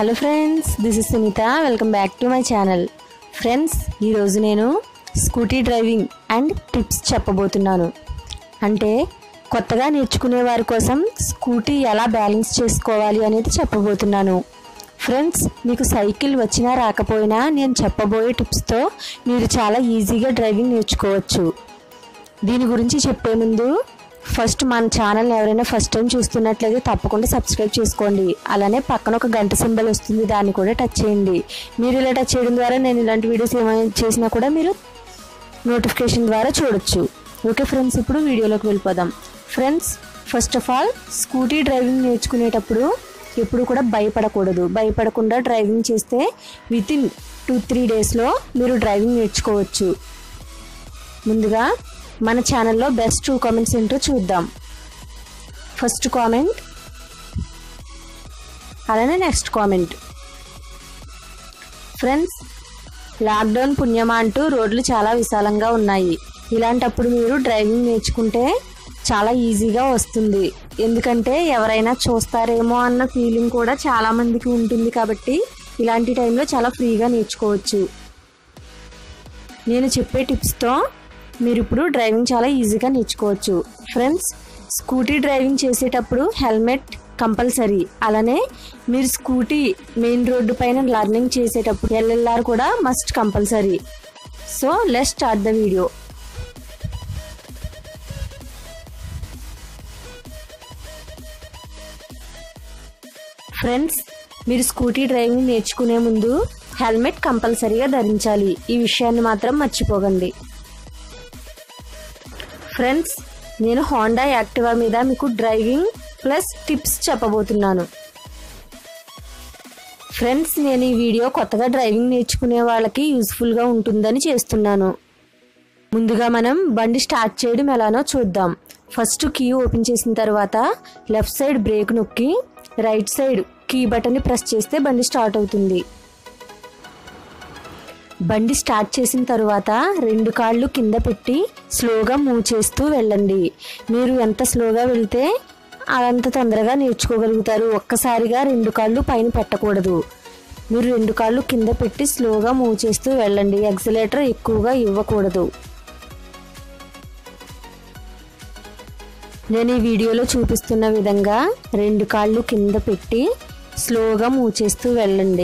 hello friends this is Sunitha welcome back to my channel friends ఈరోజు నేను scooty driving and tips చెప్పబోతున్నాను అంటే కొత్తగా నేర్చుకునే వారి కోసం స్కూటీ ఎలా బ్యాలెన్స్ చేసుకోవాలి అనేది చెప్పబోతున్నాను ఫ్రెండ్స్ మీకు సైకిల్ వచ్చినా రాకపోయినా నేను చెప్పబోయే టిప్స్తో మీరు చాలా ఈజీగా డ్రైవింగ్ నేర్చుకోవచ్చు దీని గురించి చెప్పే ముందు ఫస్ట్ మన ఛానల్ ఎవరైనా ఫస్ట్ టైం చూస్తున్నట్లయితే తప్పకుండా సబ్స్క్రైబ్ చేసుకోండి అలానే పక్కన ఒక గంట సింబల్ వస్తుంది దాన్ని కూడా టచ్ చేయండి మీరు ఇలా టచ్ చేయడం ద్వారా నేను ఇలాంటి వీడియోస్ ఏమైనా చేసినా కూడా మీరు నోటిఫికేషన్ ద్వారా చూడొచ్చు ఓకే ఫ్రెండ్స్ ఇప్పుడు వీడియోలోకి వెళ్ళిపోదాం friends first of all scooty driving నేర్చుకునేటప్పుడు ఎప్పుడు కూడా భయపడకూడదు భయపడకుండా డ్రైవింగ్ చేస్తే విత్ ఇన్ టూ త్రీ డేస్లో మీరు డ్రైవింగ్ నేర్చుకోవచ్చు ముందుగా మన ఛానల్లో బెస్ట్ టూ కామెంట్స్ ఏంటో చూద్దాం ఫస్ట్ కామెంట్ అలానే నెక్స్ట్ కామెంట్ ఫ్రెండ్స్ లాక్డౌన్ పుణ్యమా అంటూ రోడ్లు చాలా విశాలంగా ఉన్నాయి ఇలాంటప్పుడు మీరు డ్రైవింగ్ నేర్చుకుంటే చాలా ఈజీగా వస్తుంది ఎందుకంటే ఎవరైనా చూస్తారేమో అన్న ఫీలింగ్ కూడా చాలా మందికి ఉంటుంది కాబట్టి ఇలాంటి టైంలో చాలా ఫ్రీగా నేర్చుకోవచ్చు నేను చెప్పే టిప్స్తో మీరు ఇప్పుడు డ్రైవింగ్ చాలా ఈజీగా నేర్చుకోవచ్చు ఫ్రెండ్స్ స్కూటీ డ్రైవింగ్ చేసేటప్పుడు హెల్మెట్ కంపల్సరీ అలానే మీరు స్కూటీ మెయిన్ రోడ్డు పైన లర్నింగ్ చేసేటప్పుడు ఎల్ఎల్ఆర్ కూడా must compulsory so let start the video friends మీరు స్కూటీ డ్రైవింగ్ నేర్చుకునే ముందు హెల్మెట్ కంపల్సరీగా ధరించాలి ఈ విషయాన్ని మాత్రం మర్చిపోకండి ఫ్రెండ్స్ నేను హోండా యాక్టివా మీద మీకు డ్రైవింగ్ ప్లస్ టిప్స్ చెప్పబోతున్నాను ఫ్రెండ్స్ నేను ఈ వీడియో కొత్తగా డ్రైవింగ్ నేర్చుకునే వాళ్ళకి యూస్ఫుల్గా ఉంటుందని చేస్తున్నాను ముందుగా మనం బండి స్టార్ట్ చేయడం ఎలానో చూద్దాం ఫస్ట్ కీ ఓపెన్ చేసిన తర్వాత లెఫ్ట్ సైడ్ బ్రేక్ నొక్కి రైట్ సైడ్ కీ బటన్ని ప్రెస్ చేస్తే బండి స్టార్ట్ అవుతుంది బండి స్టార్ట్ చేసిన తర్వాత రెండు కాళ్ళు కింద పెట్టి స్లోగా మూవ్ చేస్తూ వెళ్ళండి మీరు ఎంత స్లోగా వెళ్తే అంత తొందరగా నేర్చుకోగలుగుతారు ఒక్కసారిగా రెండు కాళ్ళు పైన పెట్టకూడదు మీరు రెండు కాళ్ళు కింద పెట్టి స్లోగా మూవ్ చేస్తూ వెళ్ళండి ఎక్సలేటర్ ఎక్కువగా ఇవ్వకూడదు నేను ఈ వీడియోలో చూపిస్తున్న విధంగా రెండు కాళ్ళు కింద పెట్టి స్లోగా మూవ్ చేస్తూ వెళ్ళండి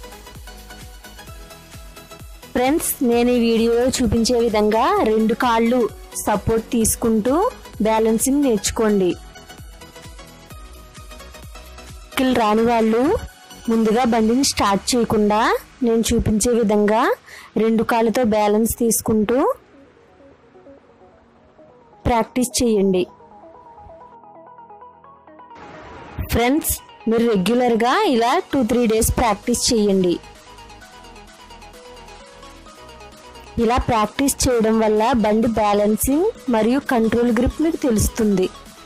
ఫ్రెండ్స్ నేను ఈ వీడియోలో చూపించే విధంగా రెండు కాళ్ళు సపోర్ట్ తీసుకుంటూ బ్యాలెన్సింగ్ నేర్చుకోండి స్కిల్ రాని వాళ్ళు ముందుగా బండిని స్టార్ట్ చేయకుండా నేను చూపించే విధంగా రెండు కాళ్ళతో బ్యాలెన్స్ తీసుకుంటూ ప్రాక్టీస్ చేయండి ఫ్రెండ్స్ మీరు రెగ్యులర్గా ఇలా టూ త్రీ డేస్ ప్రాక్టీస్ చేయండి ఇలా ప్రాక్టీస్ చేయడం వల్ల బండి బ్యాలెన్సింగ్ మరియు కంట్రోల్ గ్రిప్ మీకు తెలుస్తుంది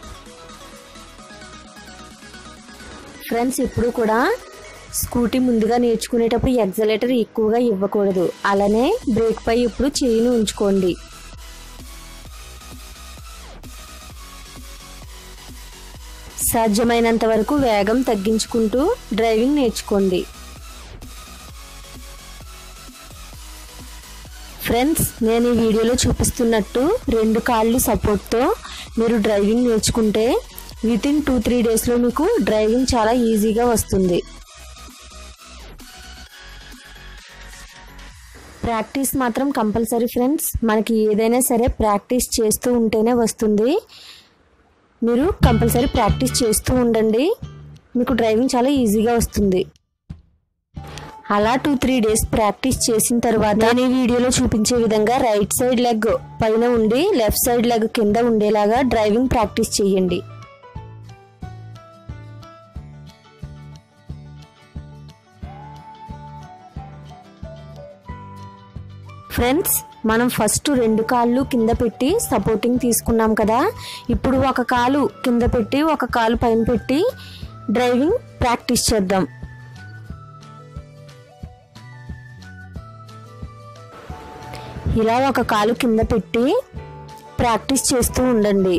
ఫ్రెండ్స్ ఎప్పుడు కూడా స్కూటీ ముందుగా నేర్చుకునేటప్పుడు ఎగ్జలేటర్ ఎక్కువగా ఇవ్వకూడదు అలానే బ్రేక్ పై ఇప్పుడు చేయిని ఉంచుకోండి సాధ్యమైనంత వరకు వేగం తగ్గించుకుంటూ డ్రైవింగ్ నేర్చుకోండి ఫ్రెండ్స్ నేను ఈ వీడియోలో చూపిస్తున్నట్టు రెండు కాళ్ళు సపోర్ట్తో మీరు డ్రైవింగ్ నేర్చుకుంటే విత్ ఇన్ టూ త్రీ డేస్లో మీకు డ్రైవింగ్ చాలా ఈజీగా వస్తుంది ప్రాక్టీస్ మాత్రం కంపల్సరీ ఫ్రెండ్స్ మనకి ఏదైనా సరే ప్రాక్టీస్ చేస్తూ ఉంటేనే వస్తుంది మీరు కంపల్సరీ ప్రాక్టీస్ చేస్తూ ఉండండి మీకు డ్రైవింగ్ చాలా ఈజీగా వస్తుంది అలా టూ త్రీ డేస్ ప్రాక్టీస్ చేసిన తర్వాత నేను ఈ వీడియోలో చూపించే విధంగా రైట్ సైడ్ లెగ్ పైన ఉండి లెఫ్ట్ సైడ్ లెగ్ కింద ఉండేలాగా డ్రైవింగ్ ప్రాక్టీస్ చేయండి ఫ్రెండ్స్ మనం ఫస్ట్ రెండు కాళ్ళు కింద పెట్టి సపోర్టింగ్ తీసుకున్నాం కదా ఇప్పుడు ఒక కాలు కింద పెట్టి ఒక కాలు పైన పెట్టి డ్రైవింగ్ ప్రాక్టీస్ చేద్దాం ఇలా ఒక కాలు కింద పెట్టి ప్రాక్టీస్ చేస్తూ ఉండండి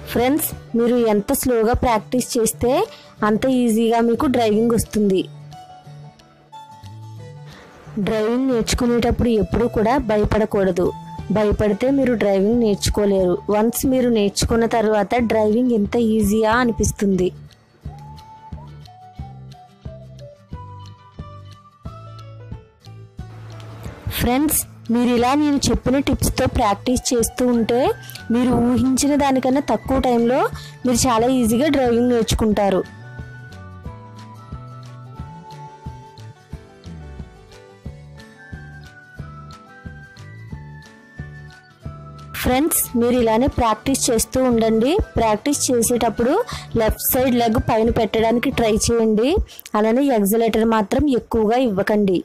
ఫ్రెండ్స్ మీరు ఎంత స్లోగా ప్రాక్టీస్ చేస్తే అంత ఈజీగా మీకు డ్రైవింగ్ వస్తుంది డ్రైవింగ్ నేర్చుకునేటప్పుడు ఎప్పుడూ కూడా భయపడకూడదు భయపడితే మీరు డ్రైవింగ్ నేర్చుకోలేరు వన్స్ మీరు నేర్చుకున్న తర్వాత డ్రైవింగ్ ఎంత ఈజీయా అనిపిస్తుంది ఫ్రెండ్స్ మీరు ఇలా నేను చెప్పిన టిప్స్తో ప్రాక్టీస్ చేస్తూ ఉంటే మీరు ఊహించిన దానికన్నా తక్కువ టైంలో మీరు చాలా ఈజీగా డ్రైవింగ్ నేర్చుకుంటారు ఫ్రెండ్స్ మీరు ఇలానే ప్రాక్టీస్ చేస్తూ ఉండండి ప్రాక్టీస్ చేసేటప్పుడు లెఫ్ట్ సైడ్ లెగ్ పైన పెట్టడానికి ట్రై చేయండి అలానే ఎగ్జలేటర్ మాత్రం ఎక్కువగా ఇవ్వకండి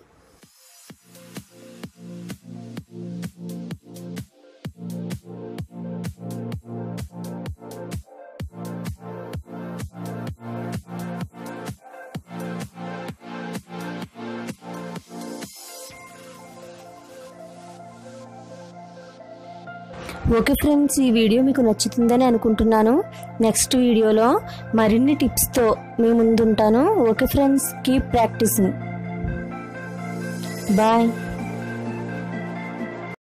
ఓకే ఫ్రెండ్స్ ఈ వీడియో మీకు నచ్చుతుందని అనుకుంటున్నాను నెక్స్ట్ వీడియోలో మరిన్ని టిప్స్తో మీ ముందుంటాను okay friends keep practicing bye